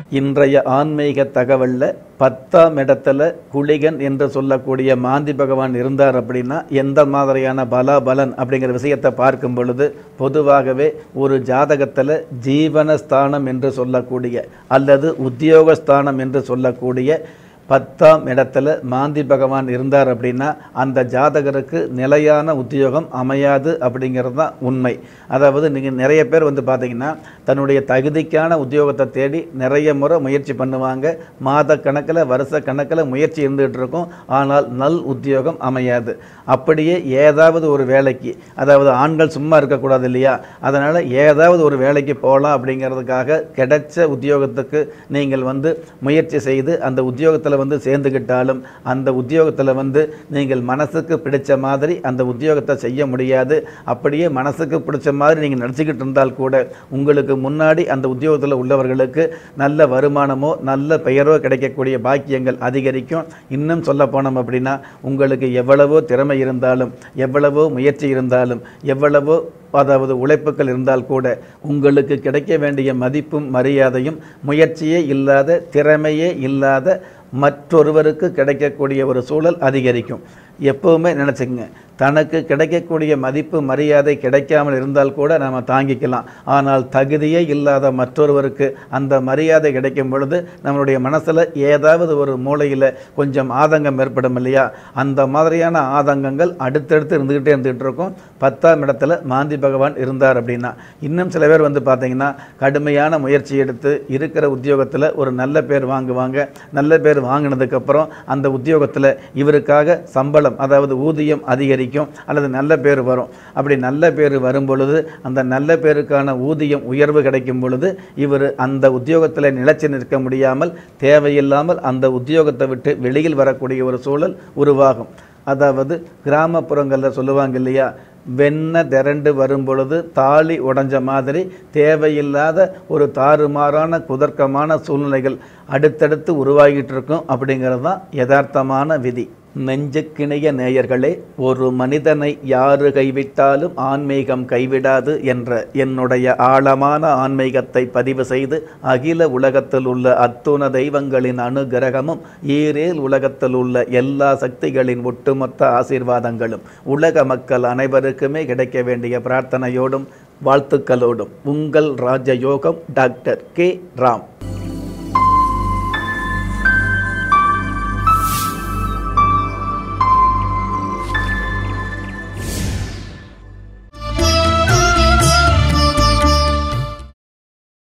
இன்றைய ஆன்மீக தகவல்ல பத்தாம் இடத்துல குளிகன் என்று சொல்லக்கூடிய மாந்தி பகவான் இருந்தார் அப்படின்னா எந்த மாதிரியான பலாபலன் அப்படிங்கிற விஷயத்தை பார்க்கும் பொழுது பொதுவாகவே ஒரு ஜாதகத்தில் ஜீவனஸ்தானம் என்று சொல்லக்கூடிய அல்லது உத்தியோகஸ்தானம் என்று சொல்லக்கூடிய பத்தாம் இடத்துல மாந்தி பகவான் இருந்தார் அப்படின்னா அந்த ஜாதகருக்கு நிலையான உத்தியோகம் அமையாது அப்படிங்கிறது தான் உண்மை அதாவது நீங்கள் நிறைய பேர் வந்து பார்த்தீங்கன்னா தன்னுடைய தகுதிக்கான உத்தியோகத்தை தேடி நிறைய முறை முயற்சி பண்ணுவாங்க மாத கணக்கில் வருஷ கணக்கில் முயற்சி இருந்துகிட்டு இருக்கும் ஆனால் நல் உத்தியோகம் அமையாது அப்படியே ஏதாவது ஒரு வேலைக்கு அதாவது ஆண்கள் சும்மா இருக்கக்கூடாது இல்லையா அதனால் ஏதாவது ஒரு வேலைக்கு போகலாம் அப்படிங்கிறதுக்காக கிடைச்ச உத்தியோகத்துக்கு நீங்கள் வந்து முயற்சி செய்து அந்த உத்தியோகத்தில் வந்து சேர்ந்துக்கிட்டாலும் அந்த உத்தியோகத்தில் வந்து நீங்கள் மனசுக்கு பிடிச்ச மாதிரி அந்த உத்தியோகத்தை செய்ய முடியாது அப்படியே மனசுக்கு பிடிச்ச மாதிரி நீங்கள் நடிச்சுக்கிட்டு இருந்தால் கூட உங்களுக்கு முன்னாடி அந்த உத்தியோகத்தில் உள்ளவர்களுக்கு நல்ல வருமானமோ நல்ல பெயரோ கிடைக்கக்கூடிய பாக்கியங்கள் அதிகரிக்கும் இன்னும் சொல்ல போனோம் அப்படின்னா உங்களுக்கு எவ்வளவோ திறமை இருந்தாலும் எவ்வளவோ முயற்சி இருந்தாலும் எவ்வளவோ அதாவது உழைப்புகள் இருந்தால் கூட உங்களுக்கு கிடைக்க வேண்டிய மதிப்பும் மரியாதையும் முயற்சியே இல்லாத திறமையே இல்லாத மற்றொருவருக்கு கிடைக்கக்கூடிய ஒரு சூழல் அதிகரிக்கும் எப்பவுமே நினச்சிக்கங்க தனக்கு கிடைக்கக்கூடிய மதிப்பு மரியாதை கிடைக்காமல் இருந்தால் கூட நாம் தாங்கிக்கலாம் ஆனால் தகுதியே இல்லாத மற்றொருவருக்கு அந்த மரியாதை கிடைக்கும் பொழுது நம்மளுடைய மனசில் ஏதாவது ஒரு மூலையில் கொஞ்சம் ஆதங்கம் ஏற்படும் இல்லையா அந்த மாதிரியான ஆதங்கங்கள் அடுத்தடுத்து இருந்துக்கிட்டே இருந்துகிட்டு இருக்கும் பத்தாம் இடத்துல மாந்தி பகவான் இருந்தார் அப்படின்னா இன்னும் சில பேர் வந்து பார்த்தீங்கன்னா கடுமையான முயற்சி எடுத்து இருக்கிற உத்தியோகத்தில் ஒரு நல்ல பேர் வாங்குவாங்க நல்ல பேர் வாங்கினதுக்கப்புறம் அந்த உத்தியோகத்தில் இவருக்காக சம்பளம் அதாவது ஊதியம் அதிகரிக்கும் அல்லது நல்ல பேர் வரும் அப்படி நல்ல பேர் வரும் பொழுது அந்த நல்ல பேருக்கான ஊதியம் உயர்வு கிடைக்கும் பொழுது இவர் அந்த உத்தியோகத்தில் நிலைச்சு நிற்க முடியாமல் தேவையில்லாமல் அந்த உத்தியோகத்தை விட்டு வெளியில் வரக்கூடிய ஒரு சூழல் உருவாகும் அதாவது கிராமப்புறங்களில் சொல்லுவாங்க இல்லையா வெண்ண திரண்டு வரும் பொழுது தாலி உடைஞ்ச மாதிரி தேவையில்லாத ஒரு தாறுமாறான குதர்க்கமான சூழ்நிலைகள் அடுத்தடுத்து உருவாகிட்டு இருக்கும் அப்படிங்கிறது தான் யதார்த்தமான விதி நெஞ்சுக்கிணைய நேயர்களே ஒரு மனிதனை யாரு கைவிட்டாலும் ஆன்மீகம் கைவிடாது என்ற என்னுடைய ஆழமான ஆன்மீகத்தை பதிவு செய்து அகில உலகத்தில் உள்ள அத்துண தெய்வங்களின் அனுகிரகமும் ஈரேல் உலகத்தில் உள்ள எல்லா சக்திகளின் ஒட்டுமொத்த ஆசீர்வாதங்களும் உலக மக்கள் அனைவருக்குமே கிடைக்க வேண்டிய பிரார்த்தனையோடும் வாழ்த்துக்களோடும் உங்கள் ராஜயோகம் டாக்டர் கே ராம்